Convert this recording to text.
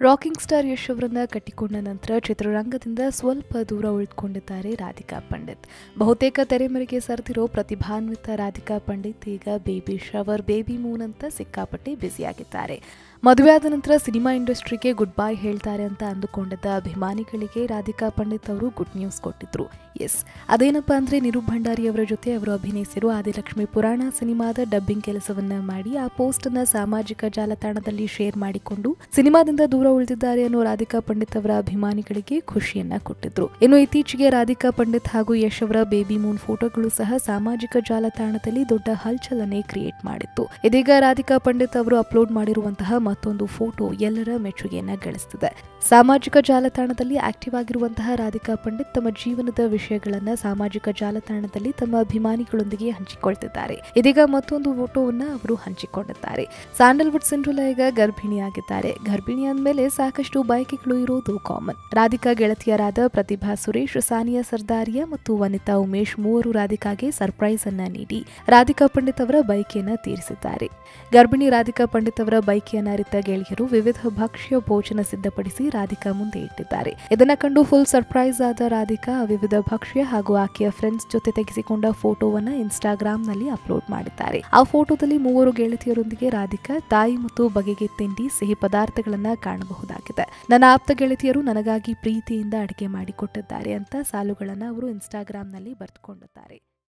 rocking star Yash ಅವರನ್ನ ಕಟ್ಟಿಕೊಂಡ ನಂತರ ಚಿತ್ರರಂಗದಿಂದ ಸ್ವಲ್ಪ ದೂರ ಉಳಿದುಕೊಂಡಿದ್ದಾರೆ ರಾಧಿಕಾ ಪಂಡಿತ್ ಬಹುತೇಕ ತೆರೆಮರೆಗೆ ಸರಿದಿರೋ ಪ್ರತಿಭಾನ್ವಿತ ರಾಧಿಕಾ ಪಂಡಿತ್ ಈಗ ಬೇಬಿ ಶವರ್ ಬೇಬಿ ಮೂನ್ ಅಂತ ಸಿಕ್ಕಾಪಟ್ಟೆ ಬ್ಯುಸಿಯಾಗಿದ್ದಾರೆ ಮದುವೆಯಾದ ನಂತರ ಸಿನಿಮಾ ಇಂಡಸ್ಟ್ರಿಗೆ ಗುಡ್ ಬೈ ಹೇಳ್ತಾರೆ ಅಂತ ಅಂದುಕೊಂಡಿದ್ದ ಅಭಿಮಾನಿಗಳಿಗೆ ರಾಧಿಕಾ ಪಂಡಿತ್ ಅವರು ಗುಡ್ ನ್ಯೂಸ್ ಕೊಟ್ಟಿದ್ರು ಎಸ್ ಅದೇನಪ್ಪಾ ಅಂದ್ರೆ ನಿರು ಭಂಡಾರಿ ಅವರ ಜೊತೆ ಅವರು ಅಭಿನಯಿಸಿರುವ ಆದಿಲಕ್ಷ್ಮಿ ಪುರಾಣ ಸಿನಿಮಾದ ಡಬ್ಬಿಂಗ್ ಕೆಲಸವನ್ನ ಮಾಡಿ ಆ ಪೋಸ್ಟ್ ಅನ್ನ ಸಾಮಾಜಿಕ ಜಾಲತಾಣದಲ್ಲಿ ಶೇರ್ ಮಾಡಿಕೊಂಡು ಸಿನಿಮಾದಿಂದ ದೂರ ಉಳಿದಿದ್ದಾರೆ ಅನ್ನೋ ರಾಧಿಕಾ ಪಂಡಿತ್ ಅವರ ಅಭಿಮಾನಿಗಳಿಗೆ ಖುಷಿಯನ್ನ ಕೊಟ್ಟಿದ್ರು ಇನ್ನು ಇತ್ತೀಚೆಗೆ ರಾಧಿಕಾ ಪಂಡಿತ್ ಹಾಗೂ ಯಶ್ ಅವರ ಬೇಬಿ ಮೂನ್ ಫೋಟೋಗಳು ಸಹ ಸಾಮಾಜಿಕ ಜಾಲತಾಣದಲ್ಲಿ ದೊಡ್ಡ ಹಲ್ಚಲನ್ನೇ ಕ್ರಿಯೇಟ್ ಮಾಡಿತ್ತು ಇದೀಗ ರಾಧಿಕಾ ಪಂಡಿತ್ ಅವರು ಅಪ್ಲೋಡ್ ಮಾಡಿರುವಂತಹ ಮತ್ತೊಂದು ಫೋಟೋ ಎಲ್ಲರ ಮೆಚ್ಚುಗೆಯನ್ನ ಗಳಿಸುತ್ತಿದೆ ಸಾಮಾಜಿಕ ಜಾಲತಾಣದಲ್ಲಿ ಆಕ್ಟಿವ್ ಆಗಿರುವಂತಹ ರಾಧಿಕಾ ಪಂಡಿತ್ ತಮ್ಮ ಜೀವನದ ವಿಷಯಗಳನ್ನ ಸಾಮಾಜಿಕ ಜಾಲತಾಣದಲ್ಲಿ ತಮ್ಮ ಅಭಿಮಾನಿಗಳೊಂದಿಗೆ ಹಂಚಿಕೊಳ್ತಿದ್ದಾರೆ ಇದೀಗ ಮತ್ತೊಂದು ಫೋಟೋವನ್ನ ಅವರು ಹಂಚಿಕೊಂಡಿದ್ದಾರೆ ಸ್ಯಾಂಡಲ್ವುಡ್ ಸಿಂಡ್ರುಲಾ ಈಗ ಗರ್ಭಿಣಿಯಾಗಿದ್ದಾರೆ ಗರ್ಭಿಣಿ ಅಂದಮೇಲೆ ಸಾಕಷ್ಟು ಬಯಕೆಗಳು ಇರೋದು ಕಾಮನ್ ರಾಧಿಕಾ ಗೆಳತಿಯರಾದ ಪ್ರತಿಭಾ ಸುರೇಶ್ ಸಾನಿಯಾ ಸರ್ದಾರಿಯಾ ಮತ್ತು ವನಿತಾ ಉಮೇಶ್ ಮೂವರು ರಾಧಿಕಾಗೆ ಸರ್ಪ್ರೈಸ್ ಅನ್ನ ನೀಡಿ ರಾಧಿಕಾ ಪಂಡಿತ್ ಅವರ ಬೈಕಿಯನ್ನ ತೀರಿಸಿದ್ದಾರೆ ಗರ್ಭಿಣಿ ರಾಧಿಕಾ ಪಂಡಿತ್ ಅವರ ಬೈಕಿಯನ್ನ ಅರಿತ ಗೆಳೆಯರು ವಿವಿಧ ಭಕ್ಷ್ಯ ಭೋಜನ ಸಿದ್ಧಪಡಿಸಿ ರಾಧಿಕಾ ಮುಂದೆ ಇಟ್ಟಿದ್ದಾರೆ ಇದನ್ನ ಕಂಡು ಫುಲ್ ಸರ್ಪ್ರೈಸ್ ಆದ ರಾಧಿಕಾ ವಿವಿಧ ಭಕ್ಷ್ಯ ಹಾಗೂ ಆಕೆಯ ಫ್ರೆಂಡ್ಸ್ ಜೊತೆ ತೆಗೆಸಿಕೊಂಡ ಫೋಟೋವನ್ನ ಇನ್ಸ್ಟಾಗ್ರಾಂನಲ್ಲಿ ಅಪ್ಲೋಡ್ ಮಾಡಿದ್ದಾರೆ ಆ ಫೋಟೋದಲ್ಲಿ ಮೂವರು ಗೆಳತಿಯರೊಂದಿಗೆ ರಾಧಿಕಾ ತಾಯಿ ಮತ್ತು ಬಗೆಗೆ ತಿಂಡಿ ಸಿಹಿ ಪದಾರ್ಥಗಳನ್ನ ಕಾಣಬಹುದಾಗಿದೆ ನನ್ನ ಆಪ್ತ ಗೆಳತಿಯರು ನನಗಾಗಿ ಪ್ರೀತಿಯಿಂದ ಅಡುಗೆ ಮಾಡಿಕೊಟ್ಟಿದ್ದಾರೆ ಅಂತ ಸಾಲುಗಳನ್ನ ಅವರು ಇನ್ಸ್ಟಾಗ್ರಾಂನಲ್ಲಿ ಬರೆದುಕೊಂಡಿದ್ದಾರೆ